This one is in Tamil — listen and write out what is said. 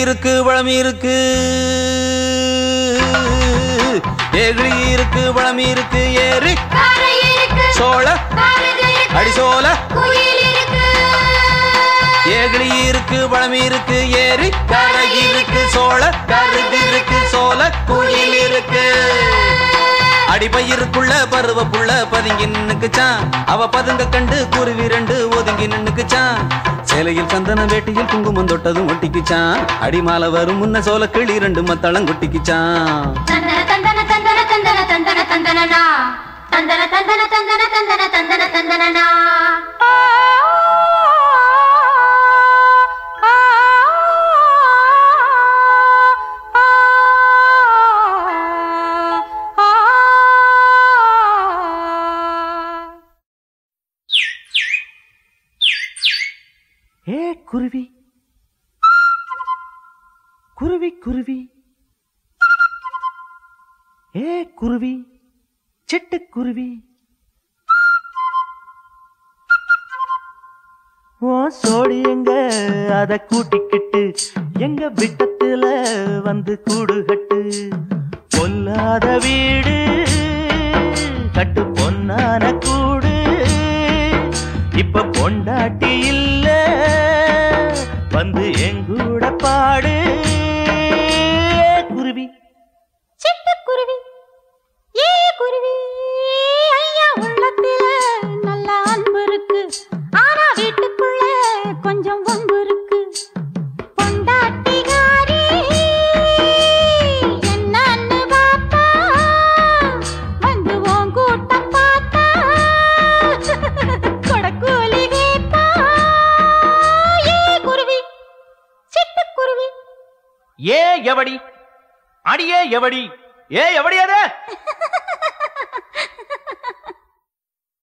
இருக்கு பழம் இருக்கு ஏகிழி இருக்கு பழம் இருக்கு ஏறி காரை இருக்கு சோழ காரது இருக்கு அடிசோல குயில் இருக்கு ஏகிழி இருக்கு பழம் இருக்கு ஏறி கரை இருக்கு சோழ கருது இருக்கு சோல குயில் இருக்கு அடிபயிருக்குள்ள பருவ புள்ள பதுங்கி நின்னுக்குச்சான் அவ பதுங்க கண்டு குருவி ரெண்டு ஒதுங்கி நின்னுக்குச்சான் சேலையில் சந்தன வேட்டியில் குங்குமம் தொட்டதும் ஒட்டிக்குச்சான் அடிமால வரும் முன்ன சோல கிளி ரெண்டு மத்தளம் கொட்டிக்குச்சான் தந்தன தந்தன தந்தன தந்தன தந்தன தந்தனனா தந்தன தந்தன தந்தன தந்தன தந்தன தந்தனனா ஏ குருவி குருவி குருவி ஏ குருவி சிட்டுக்குருவி ஓ சோடி எங்க அத கூட்டிக்கிட்டு எங்க விட்டத்துல வந்து கூடு கட்டு பொல்லாத வீடு கட்டு பொன்னான கூடு இப்ப பொண்டாட்டி இல்ல வந்து எங்கூட பாடு குருவி சிட்டுக்குருவி ஏ குருவி ஐயா உள்ளத்தில நல்ல அன்பு இருக்கு ஆனா வீட்டுக்குள்ள கொஞ்சம் வம்பு இருக்கு பொண்டாட்டிகாரி என்னன்னு பாப்பா வந்து உன் கூட்டம் பார்த்தா கொடக்கூலி கேப்பா ஏ குருவி சிட்டுக்குருவி ஏ எவடி அடியே எவடி ஏ எவடி அது